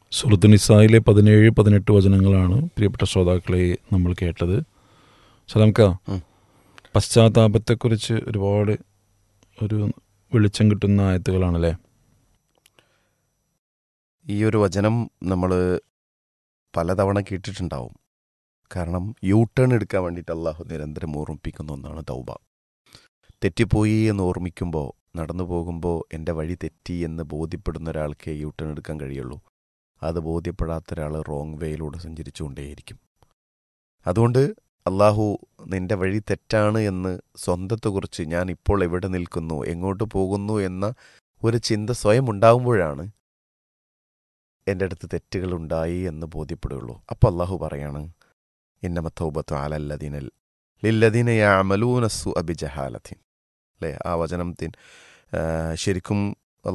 സുഹൃത്ത് നിസായിലെ പതിനേഴ് പതിനെട്ട് വചനങ്ങളാണ് പ്രിയപ്പെട്ട ശ്രോതാക്കളെ നമ്മൾ കേട്ടത് സലാംക്ക ഉം. പശ്ചാത്താപത്തെക്കുറിച്ച് ഒരുപാട് ഒരു വെളിച്ചം കിട്ടുന്ന ആയത്തുകളാണല്ലേ ഈ ഒരു വചനം നമ്മൾ പലതവണ കേട്ടിട്ടുണ്ടാവും കാരണം യൂ ടേൺ എടുക്കാൻ വേണ്ടിയിട്ട് അള്ളാഹു നിരന്തരം ഓർമ്മിപ്പിക്കുന്ന ഒന്നാണ് തൗബ തെറ്റിപ്പോയി എന്ന് ഓർമ്മിക്കുമ്പോൾ നടന്നു പോകുമ്പോൾ എൻ്റെ വഴി തെറ്റി എന്ന് ബോധ്യപ്പെടുന്ന ഒരാൾക്ക് യൂ ടേൺ എടുക്കാൻ കഴിയുള്ളൂ അത് ബോധ്യപ്പെടാത്ത ഒരാൾ റോങ് വേയിലൂടെ സഞ്ചരിച്ചുകൊണ്ടേയിരിക്കും അതുകൊണ്ട് അള്ളാഹു നിന്റെ വഴി തെറ്റാണ് എന്ന് സ്വന്തത്തെക്കുറിച്ച് ഞാൻ ഇപ്പോൾ എവിടെ നിൽക്കുന്നു എങ്ങോട്ട് പോകുന്നു എന്ന ഒരു ചിന്ത സ്വയം ഉണ്ടാകുമ്പോഴാണ് എൻ്റെ അടുത്ത് തെറ്റുകളുണ്ടായി എന്ന് ബോധ്യപ്പെടുകയുള്ളൂ അപ്പോൾ അള്ളാഹു പറയാണ് ഇന്നമത്തൗബത്തു ആലല്ലദിനൽ ലില്ലദീന യാമലൂനസ്സു അബിജഹാലത്തിൻ അല്ലേ ആ വചനത്തിൻ ആ, ശരിക്കും